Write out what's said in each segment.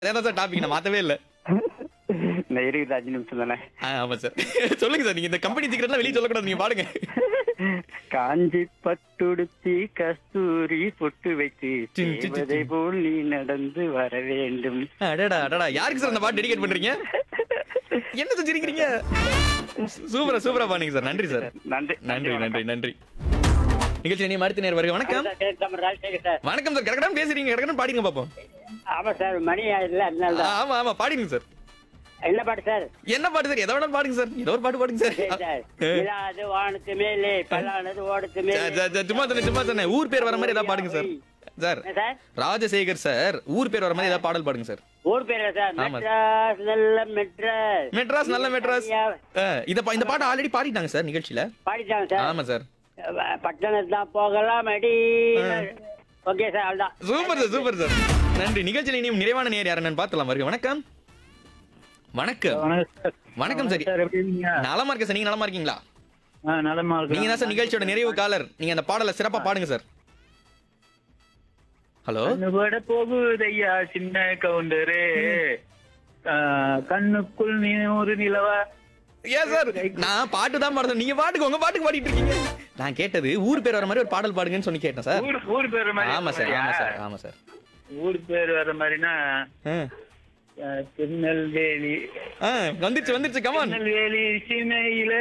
அதான் sir topic நான் மாத்தவே இல்ல இந்த இருக்குது அஞ்சு நிமிஷம் தானே ஆ, ஆமா சார் சொல்லுங்க சார் நீங்க இந்த கம்பெனி சீக்கிரட்லாம் வெளியே சொல்லக்கூடாது நீங்க பாடுங்க காஞ்சி பட்டுடுத்தி கஸ்தூரி பொட்டு வைத்து சின், சின், சின், தேவதை சின். போல் நீ நடந்து வர வேண்டும் அடடா அடடா யாருக்கு சார் அந்த பாட்டு டெடிகேட் பண்றீங்க என்ன செஞ்சிருக்கீங்க சூப்பரா சூப்பரா பாடுங்க சார் நன்றி சார் நன்றி நன்றி நன்றி நன்றி நிகழ்ச்சி நீ மறுத்து நேர் வருக வணக்கம் ராஜசேகர் சார் வணக்கம் சார் கடகடம் பேசுறீங்க கடகடம் பாடிங்க பாப்போம் ஆமா சார் மணி ஆயிடுல அதனால ஆ, தான் ஆமா ஆமா பாடிங்க சார் என்ன பாட்டு சார் என்ன பாட்டு சார் எதை வேணாலும் பாடுங்க சார் ஏதோ ஒரு பாட்டு பாடுங்க சரி சார் சார் ஆ. நிலாது வானத்து மேலே பல்லானது ஓடத்து சரி, மேலே சரி, சரி, சும்மா சொன்னேன் சும்மா சொன்னேன் ஊர் பேர் வர மாதிரி ஏதாவது பாடுங்க சார் சார் என்ன சார் ராஜசேகர் சார் ஊர் பேர் வர மாதிரி ஏதாவது பாடல் பாடுங்க சார் ஊர் பேர் சார் ஆமா. மெட்ராஸ் நல்ல மெட்ராஸ் மெட்ராஸ் நல்ல மெட்ராஸ் ஆ, இத பா- இந்த பாட்டு ஆல்ரெடி பாடிட்டாங்க சார் நிகழ்ச்சியில பாடிட்டாங்க சார் ஆமா சார் பட்டணத்து தான் போகலாம் அடி ஓகே சார் அவ்வளோதான் சூப்பர் சார் சூப்பர் சார் நன்றி நிகழ்ச்சியில் இனியும் நிறைவான நேர் யாருன்னு பார்த்தலாம் வருக வணக்கம் வணக்கம் வணக்கம் சார் சார் எப்படி இருக்கீங்க நலமா இருக்க சார் நீங்க நலமா இருக்கீங்களா ஆ, நலமா இருக்கு நீங்க தான் சார் நிகழ்ச்சியோட நிறைவு காலர் நீங்க அந்த பாடலை சிறப்பா பாடுங்க சார் ஹலோ கண்ணுபட போகுதையா சின்ன கவுண்டரே ஆ, கண்ணுக்குள் நீ ஒரு நிலவா ஏன் சார் நான் பாட்டு தான் பாடுறேன் நீங்க பாட்டுக்கு உங்க பாட்டுக்கு பாடிட்டு இருக்கீங்க நான் கேட்டது ஊர் பேர் வர மாதிரி ஒரு பாடல் பாடுங்கன்னு சொல்லி கேட்டேன் சார் ஊர் ஊர் பேர் மாதிரி ஆமா சார் ஆமா சார் மாதிரியா? ஆமா சார் ஊர் பேர் வர மாதிரினா ஆ. ஆ, திருநெல்வேலி ஆ, வந்துருச்சு வந்துருச்சு கமான் திருநெல்வேலி சினையில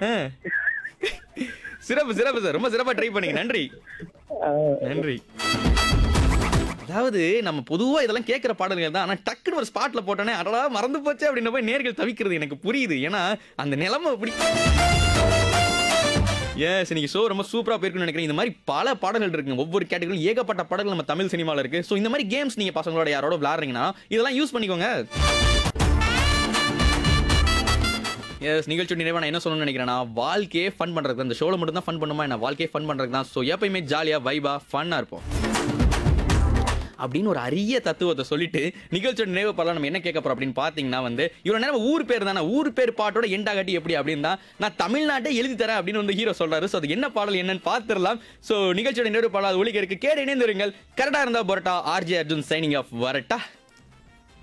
சிறப்பு சிறப்பு சார் ரொம்ப சிறப்பா ட்ரை பண்ணீங்க நன்றி நன்றி அதாவது நம்ம பொதுவா இதெல்லாம் கேட்கிற பாடல்கள் தான் ஆனா டக்குன்னு ஒரு ஸ்பாட்ல போட்டோன்னே அடடா மறந்து போச்சு அப்படின்னு போய் நேர்கள் தவிக்கிறது எனக்கு புரியுது ஏன்னா அந்த நிலைமை அப்படி எஸ் இன்னைக்கு ஷோ ரொம்ப சூப்பரா போயிருக்குன்னு நினைக்கிறேன் இந்த மாதிரி பல பாடல்கள் இருக்குங்க ஒவ்வொரு கேட்டகரியும் ஏகப்பட்ட பாடல்கள் நம்ம தமிழ் சினிமால இருக்கு ஸோ இந்த மாதிரி கேம்ஸ் நீங்க பசங்களோட யாரோட விளையாடுறீங்கன்னா இதெல்லாம் யூஸ் பண்ணிக்கோங்க எஸ் நிகழ்ச்சி நிறைவா நான் என்ன சொல்லணும்னு நினைக்கிறேன்னா வாழ்க்கையே ஃபன் பண்றது அந்த ஷோல மட்டும் தான் ஃபன் பண்ணுமா என்ன வாழ்க்கையே ஃபன் பண்றது தான் ஸோ எப்பயுமே ஜாலியா வைபா ஃபன்னா இருப்போம் அப்படின்னு ஒரு அரிய தத்துவத்தை சொல்லிட்டு நிகழ்ச்சியோட நிறைவு பாடலாம் நம்ம என்ன கேட்க போறோம் அப்படின்னு பாத்தீங்கன்னா வந்து இவ்வளவு நேரம் ஊர் பேர் தானே ஊர் பேர் பாட்டோட எண்டா கட்டி எப்படி அப்படின்னு தான் நான் தமிழ்நாட்டை எழுதி தரேன் அப்படின்னு வந்து ஹீரோ சொல்றாரு ஸோ அது என்ன பாடல் என்னன்னு பார்த்துடலாம் ஸோ நிகழ்ச்சியோட நிறைவு பாடல் ஒழிக்க இருக்கு கேடு இணைந்திருங்கள் கரெக்டா இருந்தா பொரட்டா ஆர்ஜே அர்ஜுன் சைனிங் ஆஃப் வரட்டா